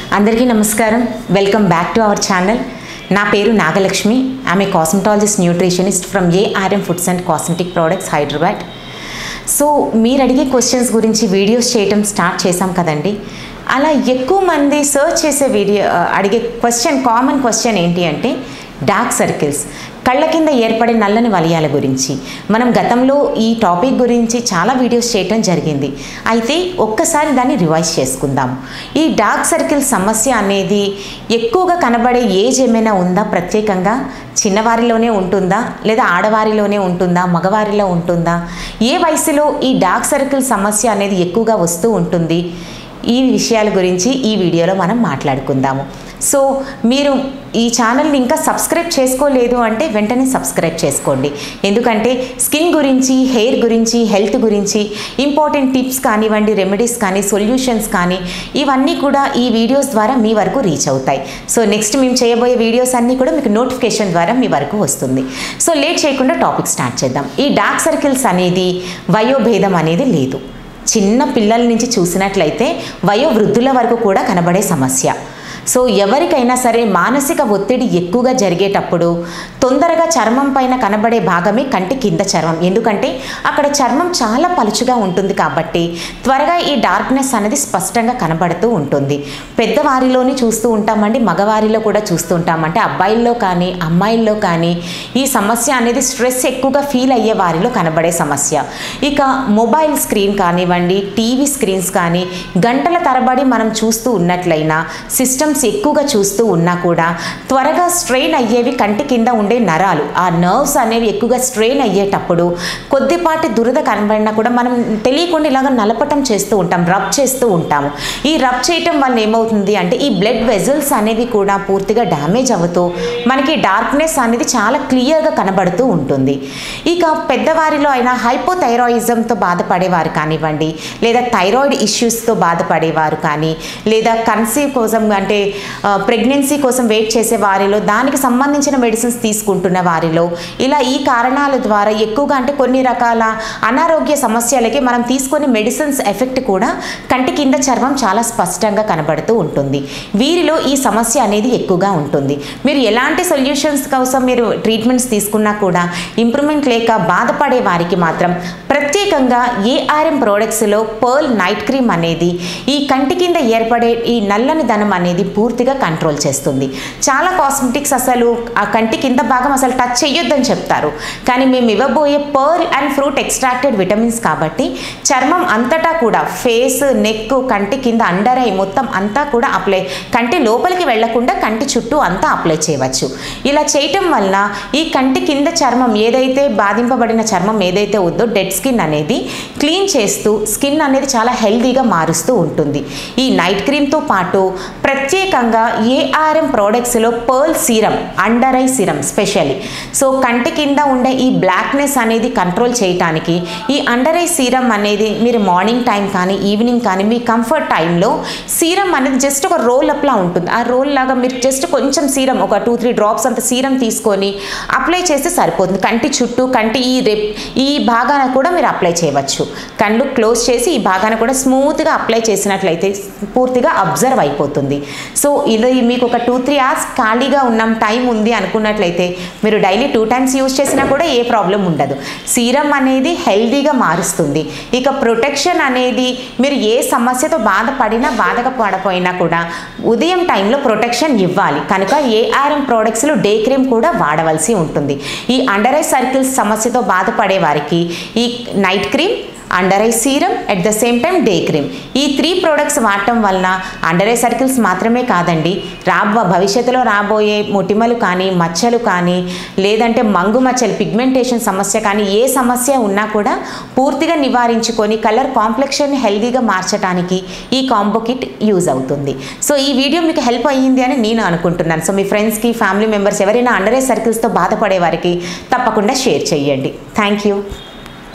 అందరికీ నమస్కారం welcome back to our channel నా పేరు నాగలక్ష్మి ఆమె cosmetologist nutritionist from ARM foods and cosmetic products Hyderabad so మీరు అడిగే క్వశ్చన్స్ గురించి వీడియోస్ చేయటం స్టార్ట్ చేశాం కదండి అలా ఎక్కువ మంది సర్చ్ చేసే వీడియో అడిగే క్వశ్చన్ కామన్ క్వశ్చన్ ఏంటి అంటే డార్క్ సర్కిల్స్ కళ్ళ కింద ఏర్పడే నల్లని వలయాల గురించి మనం గతంలో ఈ టాపిక్ గురించి చాలా వీడియోస్ చేయటం జరిగింది అయితే ఒక్కసారి దాన్ని రివైజ్ చేసుకుందాం ఈ డార్క్ సర్కిల్ సమస్య అనేది ఎక్కువగా కనబడే ఏజ్ ఏమైనా ఉందా ప్రత్యేకంగా చిన్నవారిలోనే ఉంటుందా లేదా ఆడవారిలోనే ఉంటుందా మగవారిలో ఉంటుందా ఏ వయసులో ఈ డార్క్ సర్కిల్ సమస్య అనేది ఎక్కువగా వస్తూ ఉంటుంది ఈ విషయాల గురించి ఈ వీడియోలో మనం మాట్లాడుకుందాము సో మీరు ఈ ఛానల్ని ఇంకా సబ్స్క్రైబ్ చేసుకోలేదు అంటే వెంటనే సబ్స్క్రైబ్ చేసుకోండి ఎందుకంటే స్కిన్ గురించి హెయిర్ గురించి హెల్త్ గురించి ఇంపార్టెంట్ టిప్స్ కానివ్వండి రెమెడీస్ కానీ సొల్యూషన్స్ కానీ ఇవన్నీ కూడా ఈ వీడియోస్ ద్వారా మీ వరకు రీచ్ అవుతాయి సో నెక్స్ట్ మేము చేయబోయే వీడియోస్ అన్నీ కూడా మీకు నోటిఫికేషన్ ద్వారా మీ వరకు వస్తుంది సో లేట్ చేయకుండా టాపిక్ స్టార్ట్ చేద్దాం ఈ డార్క్ సర్కిల్స్ అనేది వయోభేదం అనేది లేదు చిన్న పిల్లల నుంచి చూసినట్లయితే వయోవృద్ధుల వరకు కూడా కనబడే సమస్య సో ఎవరికైనా సరే మానసిక ఒత్తిడి ఎక్కువగా జరిగేటప్పుడు తొందరగా చర్మం పైన కనబడే భాగమే కంటి కింద చర్మం ఎందుకంటే అక్కడ చర్మం చాలా పలుచుగా ఉంటుంది కాబట్టి త్వరగా ఈ డార్క్నెస్ అనేది స్పష్టంగా కనబడుతూ ఉంటుంది పెద్దవారిలోని చూస్తూ ఉంటామండి మగవారిలో కూడా చూస్తూ ఉంటామంటే అబ్బాయిల్లో కానీ అమ్మాయిల్లో కానీ ఈ సమస్య అనేది స్ట్రెస్ ఎక్కువగా ఫీల్ అయ్యే వారిలో కనబడే సమస్య ఇక మొబైల్ స్క్రీన్ కానివ్వండి టీవీ స్క్రీన్స్ కానీ గంటల తరబడి మనం చూస్తూ ఉన్నట్లయినా సిస్టమ్స్ ఎక్కువగా చూస్తూ ఉన్నా కూడా త్వరగా స్ట్రెయిన్ అయ్యేవి కంటి కింద ఉండే నరాలు ఆ నర్వ్స్ అనేవి ఎక్కువగా స్ట్రెయిన్ అయ్యేటప్పుడు కొద్దిపాటి దురద కనబడినా కూడా మనం తెలియకుండా ఇలాగ నలపటం చేస్తూ ఉంటాం రబ్ చేస్తూ ఉంటాము ఈ రబ్ చేయటం వల్ల ఏమవుతుంది అంటే ఈ బ్లడ్ వెజల్స్ అనేవి కూడా పూర్తిగా డ్యామేజ్ అవుతూ మనకి డార్క్నెస్ అనేది చాలా క్లియర్గా కనబడుతూ ఉంటుంది ఇక పెద్దవారిలో అయినా హైపోథైరాయిజంతో బాధపడేవారు కానివ్వండి లేదా థైరాయిడ్ ఇష్యూస్తో బాధపడేవారు కానీ లేదా కన్సీవ్ కోసం అంటే ప్రెగ్నెన్సీ కోసం వెయిట్ చేసే వారిలో దానికి సంబంధించిన మెడిసిన్స్ తీసుకుంటున్న వారిలో ఇలా ఈ కారణాల ద్వారా ఎక్కువగా అంటే కొన్ని రకాల అనారోగ్య సమస్యలకి మనం తీసుకునే మెడిసిన్స్ ఎఫెక్ట్ కూడా కంటి కింద చర్మం చాలా స్పష్టంగా కనబడుతూ ఉంటుంది వీరిలో ఈ సమస్య అనేది ఎక్కువగా ఉంటుంది మీరు ఎలాంటి సొల్యూషన్స్ కోసం మీరు ట్రీట్మెంట్స్ తీసుకున్నా కూడా ఇంప్రూవ్మెంట్ లేక బాధపడే వారికి మాత్రం ప్రత్యేకంగా ఏఆర్ఎం ప్రోడక్ట్స్లో పర్ల్ నైట్ క్రీమ్ అనేది ఈ కంటి కింద ఏర్పడే ఈ నల్లని ధనం అనేది పూర్తిగా కంట్రోల్ చేస్తుంది చాలా కాస్మెటిక్స్ అసలు ఆ కంటి కింద భాగం అసలు టచ్ చేయొద్దని చెప్తారు కానీ మేము ఇవ్వబోయే pearl and fruit extracted vitamins కాబట్టి చర్మం అంతటా కూడా ఫేస్ నెక్ కంటి కింద అండర్ ఐ మొత్తం అంతా కూడా అప్లై కంటి లోపలికి వెళ్లకుండా కంటి చుట్టూ అంతా అప్లై చేయవచ్చు ఇలా చేయటం వల్ల ఈ కంటి కింద చర్మం ఏదైతే బాధింపబడిన చర్మం ఏదైతే ఉందో డెడ్ స్కిన్ అనేది క్లీన్ చేస్తూ స్కిన్ అనేది చాలా హెల్దీగా మారుస్తూ ఉంటుంది ఈ నైట్ క్రీమ్తో పాటు ప్రత్యేకంగా ఏఆర్ఎం ప్రోడక్ట్స్లో pearl serum under eye serum specially so కంటి కింద ఉండే ఈ బ్లాక్నెస్ అనేది కంట్రోల్ చేయటానికి ఈ అండర్ ఐ సీరం అనేది మీరు మార్నింగ్ టైం కానీ ఈవినింగ్ కానీ మీ కంఫర్ట్ టైంలో సీరం అనేది జస్ట్ ఒక రోల్ అప్లా ఉంటుంది ఆ రోల్ లాగా మీరు జస్ట్ కొంచెం సీరం ఒక టూ త్రీ డ్రాప్స్ అంత సీరం తీసుకొని అప్లై చేస్తే సరిపోతుంది కంటి చుట్టూ కంటి ఈ రెప్ ఈ భాగాన కూడా మీరు అప్లై చేయవచ్చు కళ్ళు క్లోజ్ చేసి ఈ భాగాన కూడా స్మూత్గా అప్లై చేసినట్లయితే పూర్తిగా అబ్జర్వ్ అయిపోతుంది సో ఇది మీకు ఒక టూ త్రీ అవర్స్ ఖాళీగా ఉన్నాం టైం ఉంది అనుకున్నట్లయితే మీరు డైలీ టూ టైమ్స్ యూజ్ చేసినా కూడా ఏ ప్రాబ్లం ఉండదు సీరం అనేది హెల్దీగా మారుస్తుంది ఇక ప్రొటెక్షన్ అనేది మీరు ఏ సమస్యతో బాధపడినా బాధగా పడపోయినా కూడా ఉదయం టైంలో ప్రొటెక్షన్ ఇవ్వాలి కనుక ఏఆర్ఎం ప్రోడక్ట్స్లో డే క్రీమ్ కూడా వాడవలసి ఉంటుంది ఈ అండర్ ఐ సర్కిల్స్ సమస్యతో బాధపడే వారికి ఈ night cream under eye serum at the same time day cream ఈ త్రీ ప్రోడక్ట్స్ వాడటం వలన అండర్ ఐ సర్కిల్స్ మాత్రమే కాదండి రాబో భవిష్యత్తులో రాబోయే మొటిమలు కానీ మచ్చలు కానీ లేదంటే మంగు మచ్చలు పిగ్మెంటేషన్ సమస్య కానీ ఏ సమస్య ఉన్నా కూడా పూర్తిగా నివారించుకొని కలర్ కాంప్లెక్షన్ హెల్దీగా మార్చడానికి ఈ కాంబో కిట్ యూజ్ అవుతుంది సో ఈ వీడియో మీకు హెల్ప్ అయ్యింది అని నేను అనుకుంటున్నాను సో మీ ఫ్రెండ్స్కి ఫ్యామిలీ మెంబర్స్ ఎవరైనా అండర్ ఐ సర్కిల్స్తో బాధపడే వారికి తప్పకుండా షేర్ చేయండి థ్యాంక్ యూ